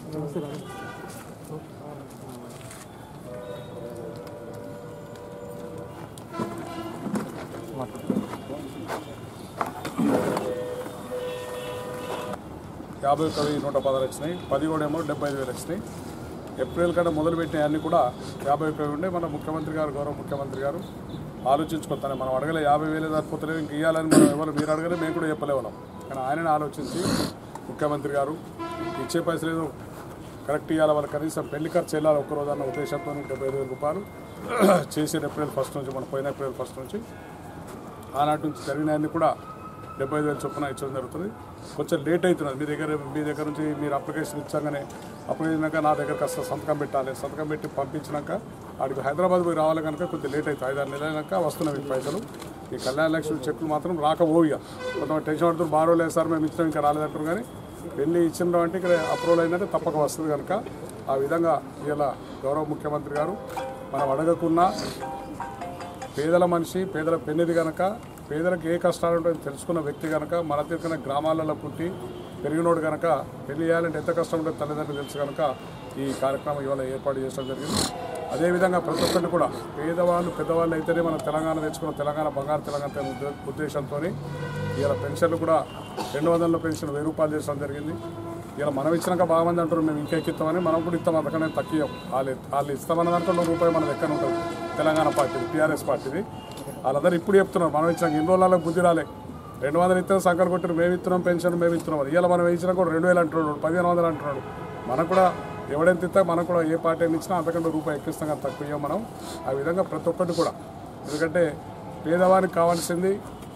యాభై ఒక వెయ్యి నూట పదహారు వచ్చినాయి పది కూడా ఏమో డెబ్బై ఐదు వేలు వచ్చినాయి ఏప్రిల్ కన్నా మొదలుపెట్టిన అన్ని కూడా యాభై ఒక వెయ్యి ఉండే మన ముఖ్యమంత్రి గారు గౌరవ ముఖ్యమంత్రి గారు ఆలోచించుకుంటాను మనం అడగలే యాభై వేలే సరిపోతలేవు ఇంక ఇవ్వాలని మనం ఎవరు మీరు అడగలే మేము కూడా చెప్పలేవాళ్ళం కానీ ఆయననే ఆలోచించి ముఖ్యమంత్రి గారు ఇచ్చే పైసలు ఏదో కరెక్ట్ ఇవ్వాలి వాళ్ళకి కనీసం పెళ్లి ఖర్చు వెళ్ళాలి ఒక్క రోజు అన్న ఉద్దేశంతో డెబ్బై ఐదు వేల రూపాయలు చేసిన ఏప్రిల్ ఫస్ట్ నుంచి మనం పోయిన ఏప్రిల్ ఫస్ట్ నుంచి ఆనాటి నుంచి జరిగినవన్నీ కూడా డెబ్బై ఐదు వేలు చొప్పున ఇచ్చడం జరుగుతుంది కొంచెం లేట్ అవుతున్నది మీ దగ్గర మీ దగ్గర నుంచి మీరు అప్లికేషన్ ఇచ్చాగానే అప్లికేషన్ ఇచ్చినాక నా దగ్గర కాస్త సంతకం పెట్టాలి సంతకం పెట్టి పంపించినాక ఆడికి హైదరాబాద్ పోయి రావాలి కనుక కొంచెం లేట్ అవుతుంది ఐదారు నెలలైనాక వస్తున్నాయి ఈ పైసలు ఈ కళ్యాణ లక్ష్మి చెక్కులు మాత్రం రాకపోయి కొంతమంది టెన్షన్ పడుతున్నారు బారో లేదు సార్ మేము ఇచ్చినాం ఇంకా రాలేదంటారు కానీ పెళ్లి ఇచ్చిన అంటే ఇక్కడ అప్రూవల్ అయిందంటే తప్పక వస్తుంది కనుక ఆ విధంగా ఇలా గౌరవ ముఖ్యమంత్రి గారు మనం అడగకున్నా పేదల మనిషి పేదల పెన్నిది గనక పేదలకు ఏ కష్టాలు ఉంటాయో తెలుసుకున్న వ్యక్తి గనక మన తిరిగిన గ్రామాలలో పుట్టి పెరిగినోడు గనక పెళ్లి చేయాలంటే ఎంత కష్టం ఉంటుందో తల్లిదండ్రులు తెలుసు కనుక ఈ కార్యక్రమం ఇవాళ ఏర్పాటు చేయడం జరిగింది అదేవిధంగా ప్రతి ఒక్కరిని కూడా పేదవాళ్ళు పెద్దవాళ్ళు అయితేనే మనం తెలంగాణ తెచ్చుకున్న తెలంగాణ బంగారు తెలంగాణ తె- ఉద్దే- ఉద్దేశంతో ఇవాళ పెన్షన్లు కూడా రెండు వందల పెన్షన్ వెయ్యి రూపాయలు చేయడం జరిగింది ఇలా మనం ఇచ్చినాక బాగా మంది అంటారు మేము ఇంకా ఎక్కిస్తామని మనం కూడా ఇస్తాం అంతకనే తక్కువ వాళ్ళు వాళ్ళు ఇస్తామన్న దాంట్లో నూరు రూపాయలు మన దగ్గర ఉంటుంది తెలంగాణ పార్టీది టీఆర్ఎస్ పార్టీది వాళ్ళందరూ ఇప్పుడు చెప్తున్నారు మనం ఇచ్చినాక ఇన్ని రోజులలో బుద్ధి రాలే రెండు వందలు ఇస్తే సంకల్ కొట్టారు మేము ఇస్తున్నాం పెన్షన్ మేము ఇస్తున్నాం అని. ఇవాళ మనం ఇచ్చినా కూడా రెండు వేలు అంటున్నాడు పదిహేను వందలు అంటున్నాడు మనకు కూడా ఎవడెంత ఇస్తే మనకు కూడా ఏ పార్టీ అయినా ఇచ్చినా అంతకంటే రూపాయి ఎక్కిస్తాం కానీ తక్కువ ఇవ్వం మనం ఆ విధంగా ప్రతి ఒక్కటి కూడా ఎందుకంటే పేదవానికి కావాల్సింది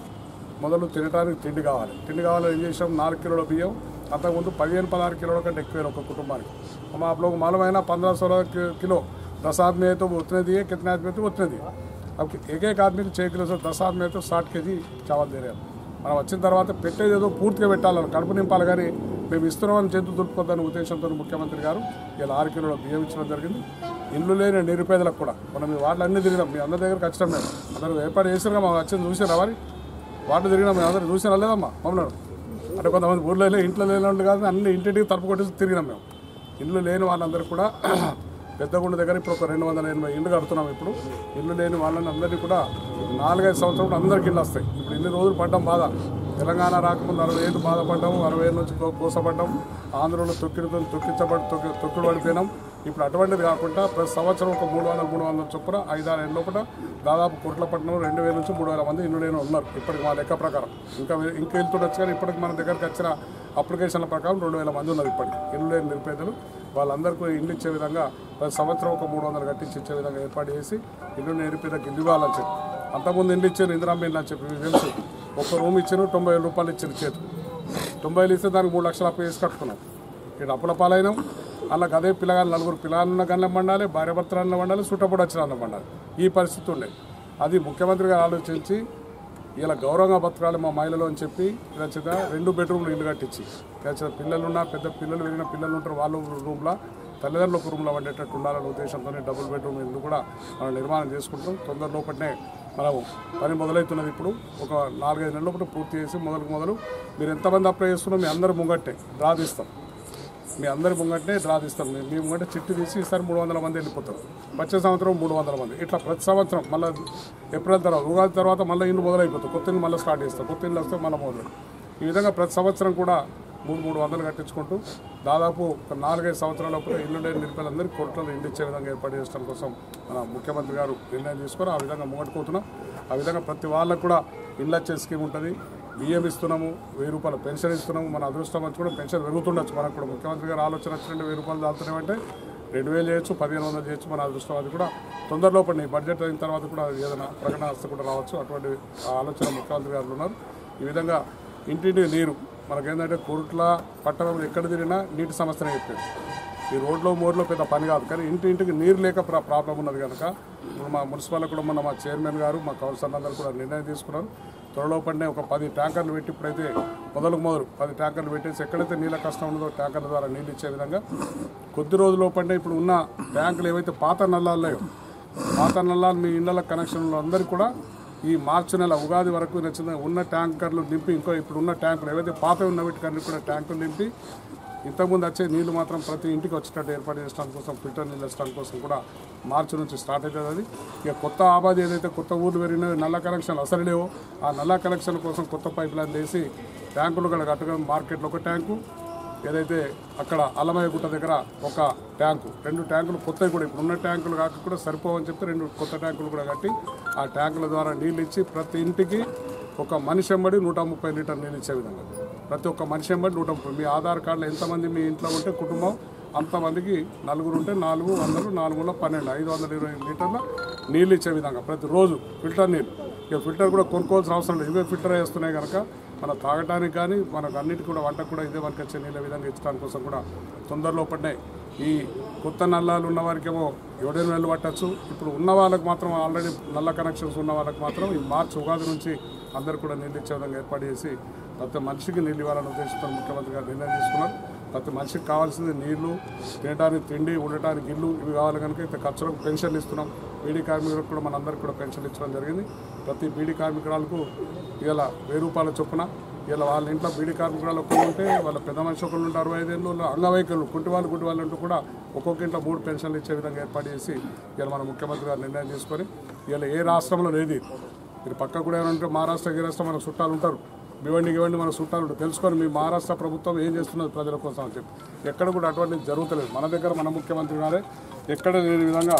మొదలు తినడానికి తిండి కావాలి తిండి కావాలని ఏం చేసాం నాలుగు కిలోల బియ్యం అంతకుముందు పదిహేను పదహారు కిలోల కంటే ఎక్కువ ఒక కుటుంబానికి हम आप लोग मालूम है ना पंद्रह सोलह कि- किलो दस आदमी है तो वो उतने दिए कितने आदमी है तो उतने दिए अब एक एक आदमी को छः किलो से दस आदमी है तो साठ के जी चावल दे रहे हैं మనం వచ్చిన తర్వాత పెట్టేది ఏదో పూర్తిగా పెట్టాలని కడుపు నింపాలి కానీ మేము ఇస్తున్నామని చేతులు దులుపుకోద్దనే ఉద్దేశంతో ముఖ్యమంత్రి గారు ఇలా ఆరు కిలోల బియ్యం ఇచ్చడం జరిగింది ఇండ్లు లేని నిరుపేదలకు కూడా మనం మీ వాటిలో అన్ని తిరిగినాం మీ అందరి దగ్గరికి వచ్చినాం మేము అందరూ ఏర్పాటు చేసినా మా వచ్చింది చూసారా మరి వాటిని తిరిగినాం మేము అందరూ చూసినా లేదమ్మా మమ్మల్ని అంటే కొంతమంది ఊర్లో లే- ఇంట్లో లేని వాళ్ళు కాదు అన్ని ఇంటింటికి తలుపు కొట్టేసి తిరిగినాం మేము ఇల్లు లేని వాళ్ళందరూ కూడా పెద్దగుండ దగ్గర ఇప్పుడు ఒక రెండు వందల ఎనభై ఇల్లు కడుతున్నాం ఇప్పుడు ఇల్లు లేని వాళ్ళని అందరినీ కూడా నాలుగైదు సంవత్సరాలు అందరికీ ఇల్లు వస్తాయి ఇప్పుడు ఇన్ని రోజులు పడ్డాం బాధ తెలంగాణ రాకముందు అరవై ఏళ్ళు బాధపడ్డాము అరవై ఏళ్ళ నుంచి కో- కోసపడ్డాం ఆంధ్రలో తొక్కిడితో తొక్కించబడి తొక్కి తొక్కుడు పడిపోయినాం ఇప్పుడు అటువంటిది కాకుండా ప్రతి సంవత్సరం ఒక మూడు వందలు మూడు వందల చొప్పున ఐదారు ఏళ్ళ లోపల దాదాపు కోట్లపట్నం రెండు వేల నుంచి మూడు వేల మంది ఇల్లు లేని ఉన్నారు ఇప్పటికి మా లెక్క ప్రకారం ఇంకా వే- ఇంకా వెళ్తుండొచ్చు కానీ ఇప్పటికి మన దగ్గరికి వచ్చిన అప్లికేషన్ల ప్రకారం రెండు వేల మంది ఉన్నారు ఇప్పటికి ఇల్లు లేని నిరుపేదలు వాళ్ళందరికీ ఇల్లు ఇచ్చే విధంగా ప్రతి సంవత్సరం ఒక మూడు వందలు కట్టించి ఇచ్చే విధంగా ఏర్పాటు చేసి ఇల్లు నిరుపేదకి ఇల్లు ఇవ్వాలని చెప్పి అంతకుముందు ఇల్లు ఇచ్చారు ఇందిరామ్మ ఇల్లు అని చెప్పి మీకు తెలుసు ఒక రూమ్ ఇచ్చారు తొంభై వేల రూపాయలు ఇచ్చారు చేతి తొంభై వేలు ఇస్తే దానికి మూడు లక్షలు అప్పు వేసి కట్టుకున్నాం ఇక్కడ అప్పుల పాలైనాం వాళ్ళకి అదే పిల్లగాళ్ళు నలుగురు పిల్లగాళ్ళ గన్నం పండాలి భార్య భర్తలు పండాలి చుట్టపడి వచ్చిన అన్నం పండాలి ఈ పరిస్థితి ఉండే అది ముఖ్యమంత్రి గారు ఆలోచించి ఇలా గౌరవంగా బతకాలి మా మహిళలు అని చెప్పి రచిత రెండు బెడ్రూమ్లు ఇల్లు కట్టించి రచిత పిల్లలు ఉన్నా పెద్ద పిల్లలు పెరిగిన పిల్లలు ఉంటారు వాళ్ళు రూమ్లో తల్లిదండ్రులు ఒక రూమ్లో వండేటట్టు ఉండాలనే ఉద్దేశంతో డబుల్ బెడ్రూమ్ ఇల్లు కూడా మనం నిర్మాణం చేసుకుంటాం తొందర లోపలనే మనం పని మొదలవుతున్నది ఇప్పుడు ఒక నాలుగైదు నెలల లోపల పూర్తి చేసి మొదలకు మొదలు మీరు ఎంతమంది అప్లై చేస్తున్నా మీ అందరు ముంగట్టే డ్రా తీస్తాం మీ అందరి ముంగట్నే డ్రా తీస్తాం మేము మీ ముంగట్టే చిట్టు తీసి ఈసారి మూడు వందల మంది వెళ్ళిపోతారు వచ్చే సంవత్సరం మూడు వందల మంది ఇట్లా ప్రతి సంవత్సరం మళ్ళీ ఏప్రిల్ తర్వాత ఉగాది తర్వాత మళ్ళీ ఇల్లు మొదలైపోతాయి కొత్త ఇల్లు మళ్ళీ స్టార్ట్ చేస్తాం కొత్త ఇల్లు వస్తే మళ్ళీ మొదలు ఈ విధంగా ప్రతి సంవత్సరం కూడా మూడు మూడు వందలు కట్టించుకుంటూ దాదాపు ఒక నాలుగైదు సంవత్సరాల కూడా ఇల్లు లేని నిరుపేదలందరికీ కోట్లలో ఇల్లు ఇచ్చే విధంగా ఏర్పాటు చేయడం కోసం మన ముఖ్యమంత్రి గారు నిర్ణయం తీసుకొని ఆ విధంగా ముంగట్టుకోతున్నాం ఆ విధంగా ప్రతి వాళ్ళకు కూడా ఇల్లు వచ్చే స్కీమ్ ఉంటుంది బియ్యం ఇస్తున్నాము వెయ్యి రూపాయల పెన్షన్ ఇస్తున్నాము మన అదృష్టం వచ్చి కూడా పెన్షన్ పెరుగుతుండొచ్చు మనకు కూడా ముఖ్యమంత్రి గారు ఆలోచన వచ్చినట్టు వెయ్యి రూపాయలు దాల్తున్నామంటే రెండు వేలు చేయొచ్చు పదిహేను వందలు చేయొచ్చు మన అదృష్టం అది కూడా తొందరలో పడి బడ్జెట్ అయిన తర్వాత కూడా ఏదైనా ప్రకటన వస్తే కూడా రావచ్చు అటువంటి ఆలోచన ముఖ్యమంత్రి గారు ఉన్నారు ఈ విధంగా ఇంటింటి నీరు మనకేంటంటే కోరుట్ల పట్టణంలో ఎక్కడ తిరిగినా నీటి సమస్యనే చెప్పేది ఈ రోడ్లో మోర్లో పెద్ద పని కాదు కానీ ఇంటి ఇంటికి నీరు లేక ప్రా- ప్రాబ్లం ఉన్నది కనుక ఇప్పుడు మా మున్సిపల్ కూడా మొన్న మా చైర్మన్ గారు మా కౌన్సిలర్ అందరూ కూడా నిర్ణయం తీసుకున్నారు త్వరలో పడిన ఒక పది ట్యాంకర్లు పెట్టి ఇప్పుడైతే మొదలు మొదలు పది ట్యాంకర్లు పెట్టేసి ఎక్కడైతే నీళ్ళ కష్టం ఉన్నదో ట్యాంకర్ల ద్వారా నీళ్ళు ఇచ్చే విధంగా కొద్ది రోజుల్లో పడిన ఇప్పుడు ఉన్న ట్యాంకులు ఏవైతే పాత నల్లాలు ఉన్నాయో పాత నల్లాలు మీ ఇళ్ళ కనెక్షన్లు అందరికీ కూడా ఈ మార్చి నెల ఉగాది వరకు నచ్చిన ఉన్న ట్యాంకర్లు నింపి ఇంకో ఇప్పుడు ఉన్న ట్యాంకులు ఏవైతే పాత ఉన్న వీటికన్నీ కూడా ట్యాంకులు నింపి ఇంతకుముందు వచ్చే నీళ్లు మాత్రం ప్రతి ఇంటికి వచ్చేటట్టు ఏర్పాటు చేయడానికి కోసం ఫిల్టర్ నీళ్ళు వేసడానికి కోసం కూడా మార్చి నుంచి స్టార్ట్ అవుతుంది అది ఇక కొత్త ఆబాది ఏదైతే కొత్త ఊర్లు పెరిగినాయో నల్ల కనెక్షన్ అసలు లేవో ఆ నల్ల కనెక్షన్ కోసం కొత్త పైప్ లైన్ వేసి ట్యాంకులు కూడా కట్టుగా మార్కెట్లో ఒక ట్యాంకు ఏదైతే అక్కడ అల్లమయ్య గుట్ట దగ్గర ఒక ట్యాంకు రెండు ట్యాంకులు కొత్తవి కూడా ఇప్పుడు ఉన్న ట్యాంకులు కాక కూడా సరిపోవని చెప్పి రెండు కొత్త ట్యాంకులు కూడా కట్టి ఆ ట్యాంకుల ద్వారా నీళ్ళు ఇచ్చి ప్రతి ఇంటికి ఒక మనిషి ఎంబడి నూట ముప్పై లీటర్ నీళ్ళు ఇచ్చే విధంగా ప్రతి ఒక్క మనిషి ఎంబడి నూట ముప్పై మీ ఆధార్ కార్డులో ఎంతమంది మీ ఇంట్లో ఉంటే కుటుంబం అంతమందికి నలుగురు ఉంటే నాలుగు వందలు నాలుగులో పన్నెండు ఐదు వందల ఇరవై లీటర్ల నీళ్ళు ఇచ్చే విధంగా ప్రతిరోజు ఫిల్టర్ నీళ్ళు ఇక ఫిల్టర్ కూడా కొనుక్కోవాల్సిన అవసరం లేదు ఇవే ఫిల్టర్ వేస్తున్నాయి కనుక మన తాగడానికి కానీ మనకు అన్నిటికీ కూడా వంటకు కూడా ఇదే మనకి వచ్చే నీళ్ళ విధంగా ఇచ్చడానికి కోసం కూడా తొందరలో పడినాయి ఈ కొత్త నల్లాలు ఉన్న వారికేమో ఏడేళ్ళు నెలలు పట్టచ్చు ఇప్పుడు ఉన్న వాళ్ళకి మాత్రం ఆల్రెడీ నల్ల కనెక్షన్స్ ఉన్న వాళ్ళకి మాత్రం ఈ మార్చి ఉగాది నుంచి అందరు కూడా నీళ్ళు ఇచ్చే విధంగా ఏర్పాటు చేసి ప్రతి మనిషికి నీళ్ళు ఇవ్వాలని ఉద్దేశంతో ముఖ్యమంత్రి గారు నిర్ణయం తీసుకున్నారు ప్రతి మనిషికి కావాల్సింది నీళ్లు తినడానికి తిండి ఉండటానికి ఇల్లు ఇవి కావాలి కనుక ఇంత ఖర్చులకు పెన్షన్లు ఇస్తున్నాం బీడీ కార్మికులకు కూడా మనందరికీ కూడా పెన్షన్లు ఇచ్చడం జరిగింది ప్రతి బీడీ కార్మికురాలకు ఇలా వెయ్యి రూపాయల చొప్పున ఇలా వాళ్ళ ఇంట్లో బీడీ కార్మికురాలు ఒకరు ఉంటే వాళ్ళ పెద్ద మనిషి ఒకరు ఉంటారు అరవై ఐదేళ్ళు వాళ్ళు అంగవైకల్యులు కుంటి వాళ్ళు గుడ్డి వాళ్ళు అంటూ కూడా ఒక్కొక్క ఇంట్లో మూడు పెన్షన్లు ఇచ్చే విధంగా ఏర్పాటు చేసి ఇలా మన ముఖ్యమంత్రి గారు నిర్ణయం తీసుకొని ఇలా ఏ రాష్ట్రంలో లేదు ఇది. మీరు పక్క కూడా ఏమంటే మహారాష్ట్ర గిరాష్ట్ర మనకు చుట్టాలు ఉంటారు ఇవ్వండి ఇవ్వండి మన చుట్టాలు ఉంటారు తెలుసుకొని మీ మహారాష్ట్ర ప్రభుత్వం ఏం చేస్తున్నది ప్రజల కోసం అని చెప్పి ఎక్కడ కూడా అటువంటి జరుగుతలేదు మన దగ్గర మన ముఖ్యమంత్రి గారే ఎక్కడ లేని విధంగా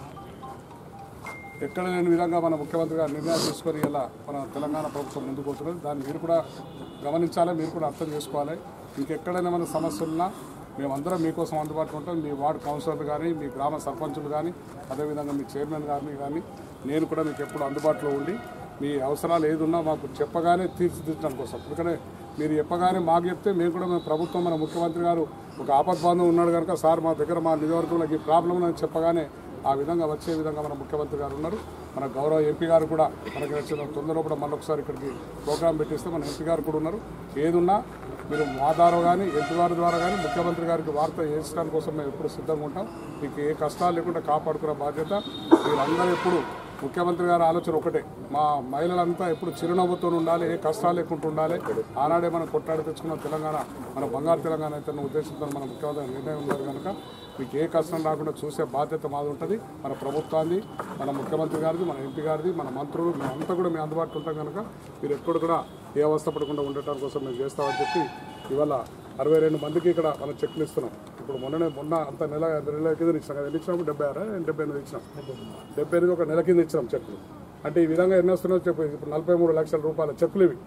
ఎక్కడ లేని విధంగా మన ముఖ్యమంత్రి గారు నిర్ణయం తీసుకొని ఇలా మన తెలంగాణ ప్రభుత్వం ముందుకు పోతున్నది దాన్ని మీరు కూడా గమనించాలి మీరు కూడా అర్థం చేసుకోవాలి ఇంకెక్కడైనా మన సమస్యలున్నా మేమందరం మీకోసం అందుబాటులో ఉంటాం మీ వార్డు కౌన్సిలర్లు కానీ మీ గ్రామ సర్పంచులు కానీ అదేవిధంగా మీ చైర్మన్ గారిని కానీ నేను కూడా మీకు ఎప్పుడు అందుబాటులో ఉండి మీ అవసరాలు ఏదున్నా మాకు చెప్పగానే తీర్చిదిద్దడం కోసం ఎందుకంటే మీరు చెప్పగానే మాకు చెప్తే మేము కూడా మన ప్రభుత్వం మన ముఖ్యమంత్రి గారు ఒక ఆపద్బాంధం ఉన్నాడు కనుక సార్ మా దగ్గర మా నియోజకవర్గంలో ఈ ప్రాబ్లం ఉందని చెప్పగానే ఆ విధంగా వచ్చే విధంగా మన ముఖ్యమంత్రి గారు ఉన్నారు మన గౌరవ ఎంపీ గారు కూడా మనకి వచ్చిన తొందరలో కూడా మళ్ళీ ఒకసారి ఇక్కడికి ప్రోగ్రామ్ పెట్టిస్తే మన ఎంపీ గారు కూడా ఉన్నారు ఏదున్నా మీరు మా ద్వారా కానీ ఎంపీ గారి ద్వారా కానీ ముఖ్యమంత్రి గారికి వార్త చేయించడానికి కోసం మేము ఎప్పుడు సిద్ధంగా ఉంటాం మీకు ఏ కష్టాలు లేకుండా కాపాడుకునే బాధ్యత మీరందరూ ఎప్పుడు ముఖ్యమంత్రి గారి ఆలోచన ఒకటే మా మహిళలంతా ఎప్పుడు చిరునవ్వుతో ఉండాలి ఏ కష్టాలు లేకుండా ఉండాలి ఆనాడే మనం కొట్టాడి తెచ్చుకున్న తెలంగాణ మన బంగారు తెలంగాణ అయితే అన్న ఉద్దేశంతో మన ముఖ్యమంత్రి నిర్ణయం ఉన్నారు కనుక మీకు ఏ కష్టం రాకుండా చూసే బాధ్యత మాది ఉంటుంది మన ప్రభుత్వాన్ని మన ముఖ్యమంత్రి గారిది మన ఎంపీ గారిది మన మంత్రులు మేమంతా కూడా మేము అందుబాటులో ఉంటాం కనుక మీరు ఎక్కడ కూడా ఏ అవస్థ పడకుండా ఉండటం కోసం మేము చేస్తామని చెప్పి ఇవాళ అరవై రెండు మందికి ఇక్కడ మనం చెక్లు ఇస్తున్నాం ఇప్పుడు మొన్ననే మొన్న అంత నెల నెల కింద ఇచ్చినాం కదా ఎన్ని ఇచ్చినాము డెబ్బై ఆరా డెబ్బై ఎనిమిది ఇచ్చినాం డెబ్బై ఎనిమిది ఒక నెల కింద ఇచ్చినాం చెక్లు అంటే ఈ విధంగా ఎన్ని వస్తున్నాయో చెప్పు ఇప్పుడు నలభై మూడు లక్షల రూపాయల చెక్కులు ఇవి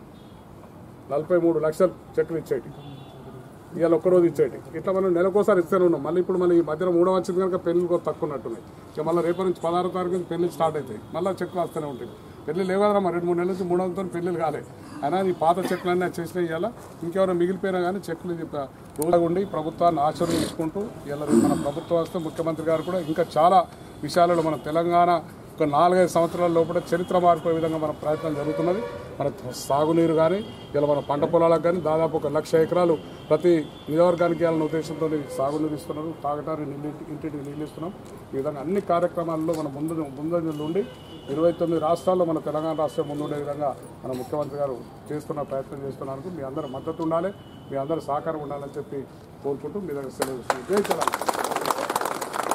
నలభై మూడు లక్షలు చెక్కులు ఇచ్చేటి ఇవాళ ఒక్కరోజు ఇచ్చేటి ఇట్లా మనం నెలకోసారి ఇస్తూనే ఉన్నాం మళ్ళీ ఇప్పుడు మళ్ళీ ఈ మధ్యన మూడో వచ్చింది కనుక పెళ్లి కూడా తక్కువ ఉన్నట్టున్నాయి ఇక మళ్ళీ రేపటి నుంచి పదహారో తారీఖు నుంచి పెళ్లి స్టార్ట్ అవుతాయి మళ్ళీ చెక్కులు వస్తూనే ఉంటాయి పెళ్లి లేవదరా మరి రెండు మూడు నెలల నుంచి మూడు వందలతో పెళ్లిలు కాలే అయినా ఈ పాత చెక్కులన్నీ చేసినా ఇవాళ ఇంకెవరైనా మిగిలిపోయినా కానీ చెక్కులు ఇది ప- రోజుగా ఉండి ప్రభుత్వాన్ని ఆశీర్వదించుకుంటూ ఇలా మన ప్రభుత్వం వస్తే ముఖ్యమంత్రి గారు కూడా ఇంకా చాలా విషయాలలో మన తెలంగాణ ఒక నాలుగైదు సంవత్సరాల లోపల చరిత్ర మారిపోయే విధంగా మన ప్రయత్నం జరుగుతున్నది మన సాగునీరు కానీ ఇలా మన పంట పొలాలకు కానీ దాదాపు ఒక లక్ష ఎకరాలు ప్రతి నియోజకవర్గానికి వెళ్ళిన ఉద్దేశంతో సాగునీరు ఇస్తున్నారు తాగటానికి నీళ్ళు ఇంటింటికి నీళ్ళు ఇస్తున్నాం ఈ విధంగా అన్ని కార్యక్రమాల్లో మన ముందు ముందంజలు ఉండి ఇరవై తొమ్మిది రాష్ట్రాల్లో మన తెలంగాణ రాష్ట్రం ముందుండే విధంగా మన ముఖ్యమంత్రి గారు చేస్తున్న ప్రయత్నం చేస్తున్నందుకు మీ అందరి మద్దతు ఉండాలి మీ అందరి సహకారం ఉండాలని చెప్పి కోరుకుంటూ మీ దగ్గర సెలవు ఇస్తున్నాను. జై తెలంగాణ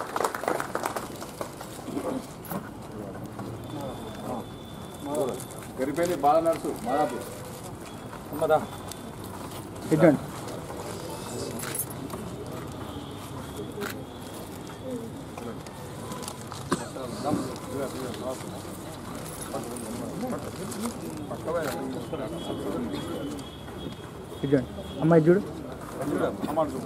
గరిపల్లి బాల నర్సు మాదాపూర్ ఇదండి ఇదండి అమ్మాయి చూడు అమ్మాడు చూడు.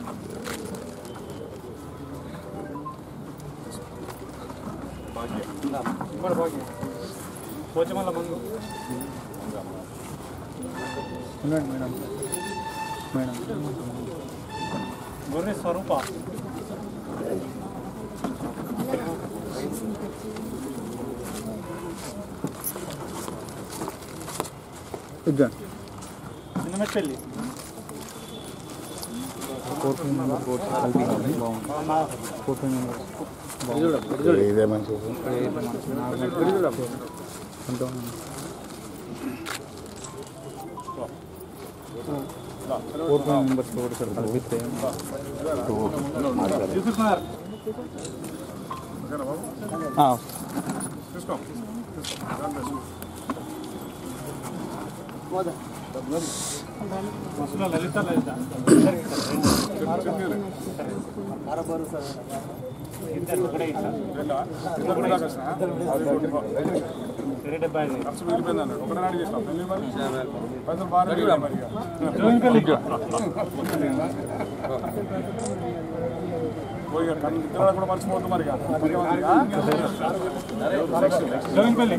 ఉండండి మేడం మేడం గొర్రె స్వరూప ఇదండి Chinnametpalli four five number four కలిపి బాగుంది ఫోర్ ఫైవ్ నెంబర్ ఇదే మంచి కొంత ఫోర్ ఫైవ్ మెంబర్స్ కూడా సార్ కలిపిస్తే తీసుకున్నారు ఓకేనా బాబు ఆ, తీసుకో తీసుకో God bless you. బస్సులో లలిత లలిత చెప్పు, ఇద్దరు ఒకటే ఇట్లా ఏంటా? ఇద్దరు కూడా దాకా వచ్చినా? అది కొట్టి పో. ఇరవై డెబ్బై ఐదు ఖర్చు మిగిలిపోయింది అన్నాడు ఒకటే నాడు చేసినాం పెళ్లి మరి పైసలు బాగా మిగిలాయి మరి ఇక. జోగిపల్లి పోయి ఇక కన్ను తినడం కూడా మర్చిపోతుంది మరి ఇక. ముఖ్యమంత్రిగా. జోగిపల్లి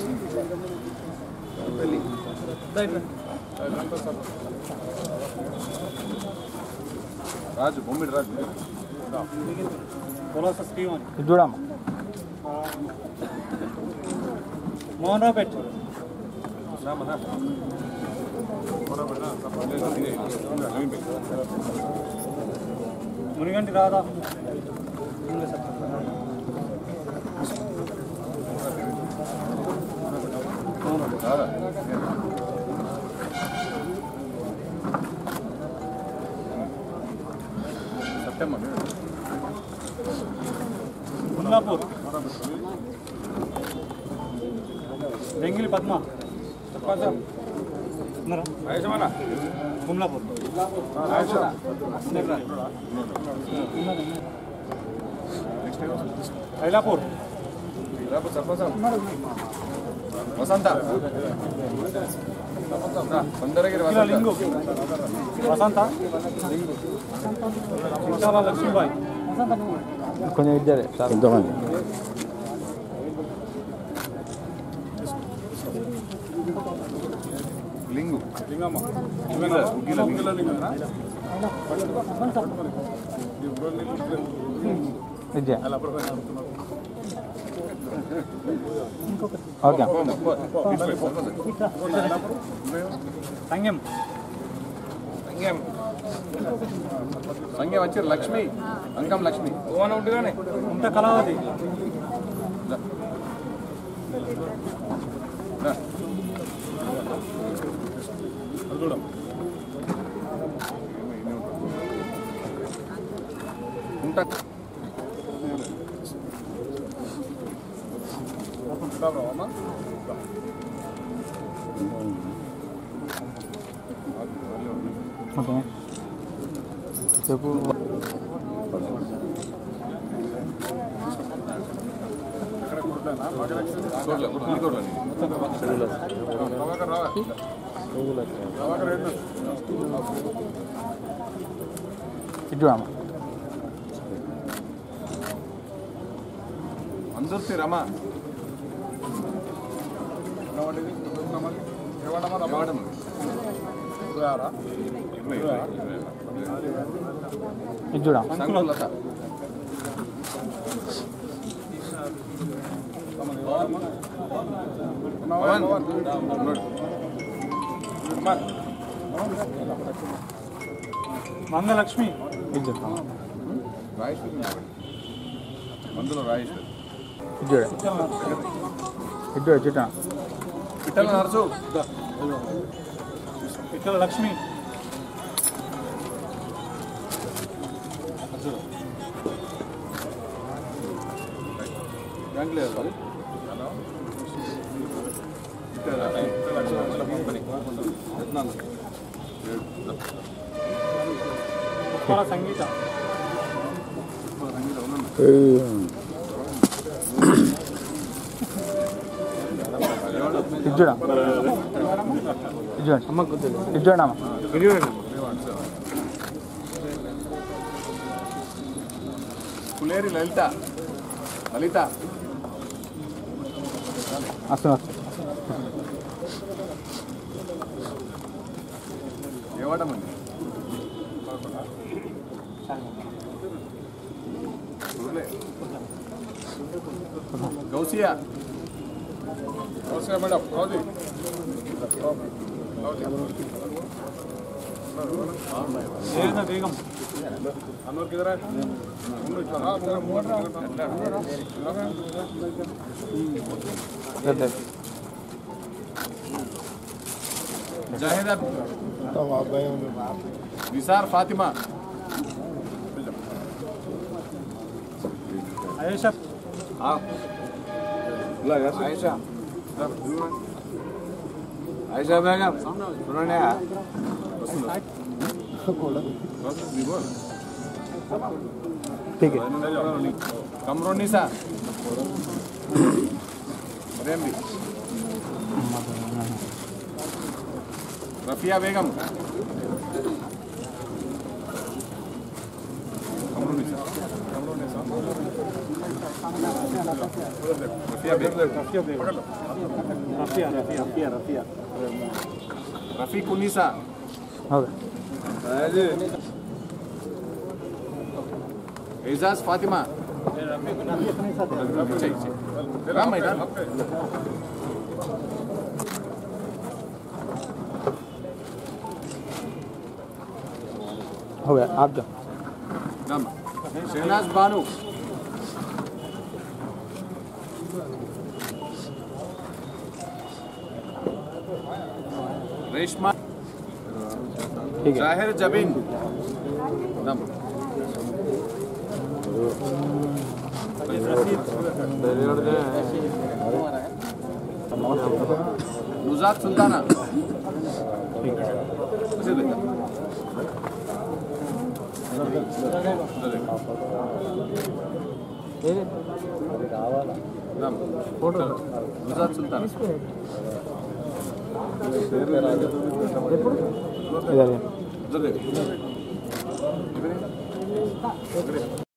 రాజు బొమ్మిడి రాజు పొలాస శ్రీవన్ ఇది చూడమ్మా మోహన్ రావు పెట్టు మునిగంటి రాధా సత్యమ్మ ముల్లాపూర్ డెంగిలి పద్మ ఉన్నారా? ముల్లాపూర్ ఐలాపూర్ రేపు సర్పంచ్ వసంత కొందరగిరి కిలో వసంత లింగు వసంత చాలా లక్ష్మీబాయి కొంచెం ఇద్దరే సార్ ఎంతమంది లింగు లింగమ్మ. లింగమ్మ. లింగల లింగమేనా? ఈ ఊళ్ళో నీళ్ళు లేవు. ఇదే అలా అప్పుడు పోయి నడుపుతున్నారు. ఓకే సంగం సంఘం సంఘం వచ్చి లక్ష్మి అంకం లక్ష్మి ఓన ఉంటుగానే ఉంట కళావతి అది చూడం ఉంటా ఉంటా బ్రో అమ్మ ఓకే చెప్పు ఎక్కడ కుడుతానా భాగ్యలక్ష్మి చూడలే గుర్తు చూడలే ప్రభాకర్ రావా ప్రభాకర్ ఏంటి ఇది చూడమ్మా అందరితో రమా ఏమండి ఏమంటామా వాడము రారా ఇది చూడమ్మా సంకులత పవన్ ఉన్నాడు. మంగలక్ష్మి ఇది చెప్తామా రాయేశ్వరి ఉన్నాడు. మందులో రాయేశ్వరి ఇది చూడ ఇది చూడ చూడ పిట్టల నరసు ఇక్కడ లక్ష్మి బ్యాంక్ లేదు అది ఉప్పాల సంగీత ఇది చూడ ఇది చూడండి అమ్మ ఇది చూడమ్మా కులేరి లలిత లలిత వస్తుంది వస్తుంది ఏవాడమండి ఊర్లే. గౌసియా నమస్తే మేడం రాజీ దేవిత బేగం అందరికి ఇద్దరా ముందు ఇట్లా రా, ముందు మూడు రా. పెద్ద జాహిదా నిసార్ ఫాతిమా आयशा आयशा आयशा बेगम सुनने ठीक है कमरोनिसा रेमबी रफिया बेगम कमरोनिसा रफिया बेगम रफिया बेगम रफिया रफिया रफिया रफिया रफीक उन्नीसा हो गया एजाज फातिमा राम मैदान हो गया आप जाओ राम शहनाज बानू रेशमा ठीक है जाहिर जबीन राम नुजात सुल्ताना उसे देखा राम नुजात सुल्ताना इधर है उधर देखो